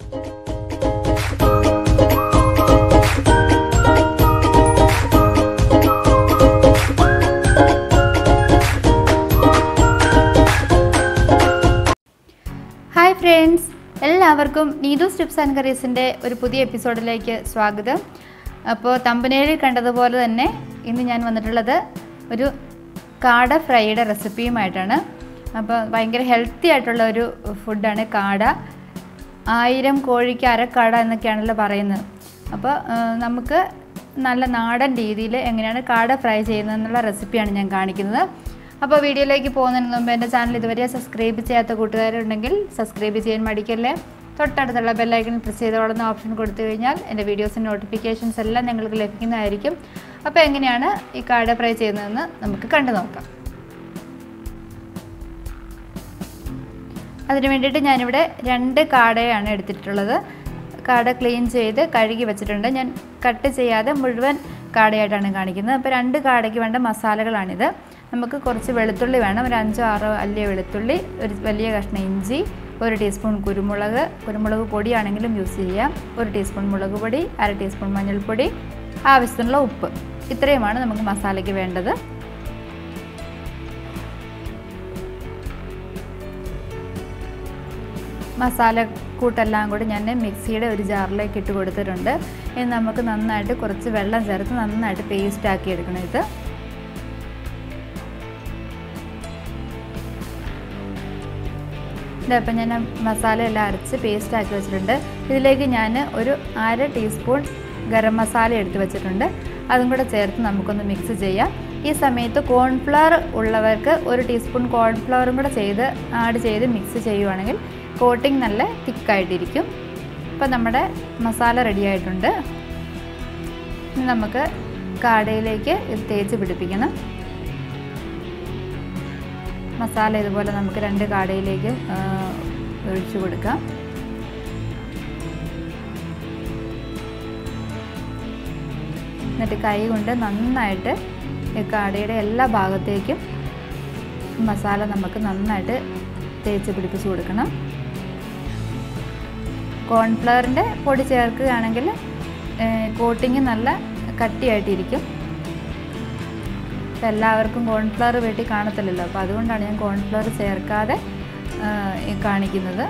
hi friends എല്ലാവർക്കും നീതൂസ് tips and കറീസിൻ്റെ ഒരു പുതിയ എപ്പിസോഡിലേക്ക് സ്വാഗതം അപ്പോൾ തമ്പനേലിൽ കണ്ടതുപോലെ തന്നെ ഇന്ന് ഞാൻ വന്നിട്ടുള്ളത് ഒരു കാട ഫ്രൈയുടെ റെസിപ്പിയുമായിട്ടാണ് അപ്പോൾ ഭയങ്കര ഹെൽത്തി ആയിട്ടുള്ള ഒരു ഫുഡാണ് കാട ആയിരം കോഴിക്ക് അരക്കാട എന്നൊക്കെയാണല്ലോ പറയുന്നത് അപ്പോൾ ആ, നമുക്ക് നല്ല നാടൻ രീതിയിൽ എങ്ങനെയാണ് കാട ഫ്രൈ ചെയ്യുന്നതെന്നുള്ള റെസിപ്പിയാണ് ഞാൻ കാണിക്കുന്നത് അപ്പോൾ വീഡിയോയിലേക്ക് പോകുന്നതിന് മുമ്പ് എൻ്റെ ചാനൽ ഇതുവരെ സബ്സ്ക്രൈബ് ചെയ്യാത്ത കൂട്ടുകാരുണ്ടെങ്കിൽ സബ്സ്ക്രൈബ് ചെയ്യാൻ മടിക്കല്ലേ തൊട്ടടുത്തുള്ള ബെല്ലൈക്കണിൽ പ്രസ് ചെയ്തോളുന്ന ഓപ്ഷൻ കൊടുത്തു കഴിഞ്ഞാൽ എൻ്റെ വീഡിയോസിൻ്റെ നോട്ടിഫിക്കേഷൻസ് എല്ലാം നിങ്ങൾക്ക് ലഭിക്കുന്നതായിരിക്കും അപ്പോൾ എങ്ങനെയാണ് ഈ കാട ഫ്രൈ ചെയ്യുന്നതെന്ന് നമുക്ക് കണ്ടു നോക്കാം അതിന് വേണ്ടിയിട്ട് ഞാനിവിടെ രണ്ട് കാടയാണ് എടുത്തിട്ടുള്ളത് കാട ക്ലീൻ ചെയ്ത് കഴുകി വെച്ചിട്ടുണ്ട് ഞാൻ കട്ട് ചെയ്യാതെ മുഴുവൻ കാടയായിട്ടാണ് കാണിക്കുന്നത് അപ്പോൾ രണ്ട് കാടയ്ക്ക് വേണ്ട മസാലകളാണിത് നമുക്ക് കുറച്ച് വെളുത്തുള്ളി വേണം ഒരു അഞ്ചോ ആറോ അല്ലിയ വെളുത്തുള്ളി ഒരു വലിയ കഷ്ണം ഇഞ്ചി ഒരു ടീസ്പൂൺ കുരുമുളക് കുരുമുളക് പൊടിയാണെങ്കിലും യൂസ് ചെയ്യാം ഒരു ടീസ്പൂൺ മുളക് പൊടി അര ടീസ്പൂൺ മഞ്ഞൾപ്പൊടി ആവശ്യത്തിനുള്ള ഉപ്പ് ഇത്രയുമാണ് നമുക്ക് മസാലയ്ക്ക് വേണ്ടത് മസാല കൂട്ടെല്ലാം കൂടി ഞാൻ മിക്സിയുടെ ഒരു ജാറിലേക്ക് ഇട്ട് കൊടുത്തിട്ടുണ്ട് ഇനി നമുക്ക് നന്നായിട്ട് കുറച്ച് വെള്ളം ചേർത്ത് നന്നായിട്ട് പേസ്റ്റ് ആക്കി എടുക്കണം ഇത് ഇതപ്പം ഞാൻ മസാല എല്ലാം അരച്ച് പേസ്റ്റ് ആക്കി വെച്ചിട്ടുണ്ട് ഇതിലേക്ക് ഞാൻ ഒരു അര ടീസ്പൂൺ ഗരം മസാല എടുത്ത് വെച്ചിട്ടുണ്ട് അതും കൂടെ ചേർത്ത് നമുക്കൊന്ന് മിക്സ് ചെയ്യാം ഈ സമയത്ത് കോൺഫ്ലവർ ഉള്ളവർക്ക് ഒരു ടീസ്പൂൺ കോൺഫ്ലവറും കൂടെ ചെയ്ത് ആഡ് ചെയ്ത് മിക്സ് ചെയ്യുവാണെങ്കിൽ കോട്ടിംഗ് നല്ല തിക്കായിട്ടിരിക്കും ഇപ്പം നമ്മുടെ മസാല റെഡി ആയിട്ടുണ്ട് ഇനി നമുക്ക് കാടയിലേക്ക് ഇത് തേച്ച് പിടിപ്പിക്കണം മസാല ഇതുപോലെ നമുക്ക് രണ്ട് കാടയിലേക്ക് ഒഴിച്ചു കൊടുക്കാം എന്നിട്ട് കൈ കൊണ്ട് നന്നായിട്ട് ഈ കാടയുടെ എല്ലാ ഭാഗത്തേക്കും മസാല നമുക്ക് നന്നായിട്ട് തേച്ച് പിടിപ്പിച്ച് കൊടുക്കണം കോൺഫ്ലവറിൻ്റെ പൊടി ചേർക്കുകയാണെങ്കിൽ കോട്ടിങ് നല്ല കട്ടിയായിട്ടിരിക്കും ഇപ്പം എല്ലാവർക്കും കോൺഫ്ലവർ വീട്ടിൽ കാണത്തില്ലല്ലോ അപ്പോൾ അതുകൊണ്ടാണ് ഞാൻ കോൺഫ്ലവർ ചേർക്കാതെ ആ, ഈ കാണിക്കുന്നത്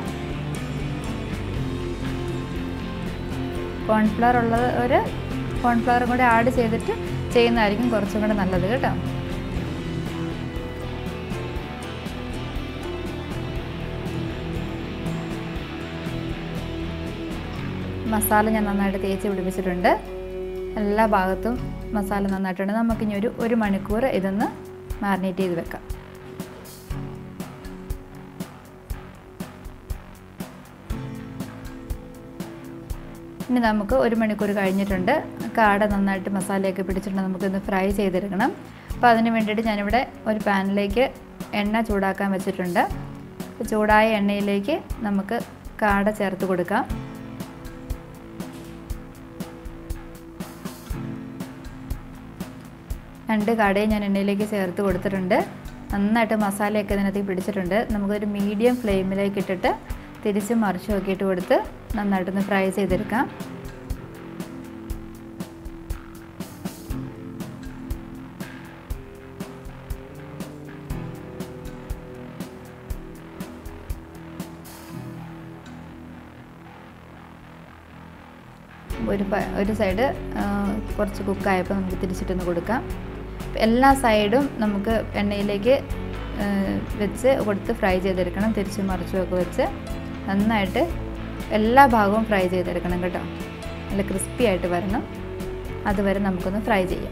കോൺഫ്ലവർ ഉള്ളത് ഒരു കോൺഫ്ലവറും കൂടെ ആഡ് ചെയ്തിട്ട് ചെയ്യുന്നതായിരിക്കും കുറച്ചും കൂടെ നല്ലത് കേട്ടോ മസാല ഞാൻ നന്നായിട്ട് തേച്ച് പിടിപ്പിച്ചിട്ടുണ്ട് എല്ലാ ഭാഗത്തും മസാല നന്നായിട്ടുണ്ട് നമുക്കിനി ഒരു ഒരു മണിക്കൂർ ഇതൊന്ന് മാറിനേറ്റ് ചെയ്ത് വെക്കാം ഇനി നമുക്ക് ഒരു മണിക്കൂർ കഴിഞ്ഞിട്ടുണ്ട് കാട നന്നായിട്ട് മസാലയൊക്കെ പിടിച്ചിട്ടുണ്ട് നമുക്കൊന്ന് ഫ്രൈ ചെയ്തെടുക്കണം അപ്പോൾ അതിന് വേണ്ടിയിട്ട് ഞാനിവിടെ ഒരു പാനിലേക്ക് എണ്ണ ചൂടാക്കാൻ വെച്ചിട്ടുണ്ട് അപ്പോൾ ചൂടായ എണ്ണയിലേക്ക് നമുക്ക് കാട ചേർത്ത് കൊടുക്കാം രണ്ട് കാടയും ഞാൻ എണ്ണയിലേക്ക് ചേർത്ത് കൊടുത്തിട്ടുണ്ട് നന്നായിട്ട് മസാലയൊക്കെ ഇതിനകത്ത് പിടിച്ചിട്ടുണ്ട് നമുക്കൊരു മീഡിയം ഫ്ലെയിമിലേക്ക് ഇട്ടിട്ട് തിരിച്ച് മറിച്ച് നോക്കിയിട്ട് കൊടുത്ത് നന്നായിട്ടൊന്ന് ഫ്രൈ ചെയ്തെടുക്കാം ഒരു പ- ഒരു സൈഡ് കുറച്ച് കുക്കായപ്പോൾ നമുക്ക് തിരിച്ചിട്ടൊന്ന് കൊടുക്കാം എല്ലാ സൈഡും നമുക്ക് എണ്ണയിലേക്ക് ആ, വെച്ച് കൊടുത്ത് ഫ്രൈ ചെയ്തെടുക്കണം തിരിച്ചും മറിച്ചും ഒക്കെ വെച്ച് നന്നായിട്ട് എല്ലാ ഭാഗവും ഫ്രൈ ചെയ്തെടുക്കണം കേട്ടോ നല്ല ക്രിസ്പി ആയിട്ട് വരണം അതുവരെ നമുക്കൊന്ന് ഫ്രൈ ചെയ്യാം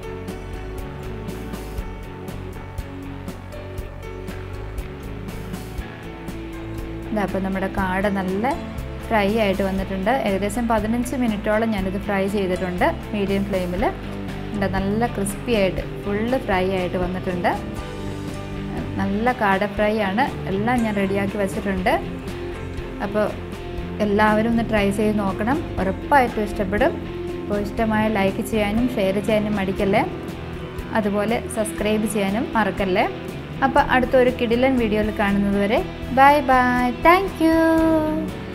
ഇതാ അപ്പോൾ നമ്മുടെ കാട നല്ല ഫ്രൈ ആയിട്ട് വന്നിട്ടുണ്ട് ഏകദേശം പതിനഞ്ച് മിനിറ്റോളം ഞാനിത് ഫ്രൈ ചെയ്തിട്ടുണ്ട് മീഡിയം ഫ്ലെയിമിൽ ഉണ്ട് നല്ല ക്രിസ്പി ആയിട്ട് ഫുള്ള് ഫ്രൈ ആയിട്ട് വന്നിട്ടുണ്ട് നല്ല കാട ഫ്രൈ ആണ് എല്ലാം ഞാൻ റെഡിയാക്കി വെച്ചിട്ടുണ്ട് അപ്പോൾ എല്ലാവരും ഒന്ന് ട്രൈ ചെയ്ത് നോക്കണം ഉറപ്പായിട്ടും ഇഷ്ടപ്പെടും അപ്പോൾ ഇഷ്ടമായ ലൈക്ക് ചെയ്യാനും ഷെയർ ചെയ്യാനും മടിക്കല്ലേ അതുപോലെ സബ്സ്ക്രൈബ് ചെയ്യാനും മറക്കല്ലേ അപ്പോൾ അടുത്തൊരു കിടിലൻ വീഡിയോയിൽ കാണുന്നത് വരെ ബൈ ബൈ താങ്ക് യു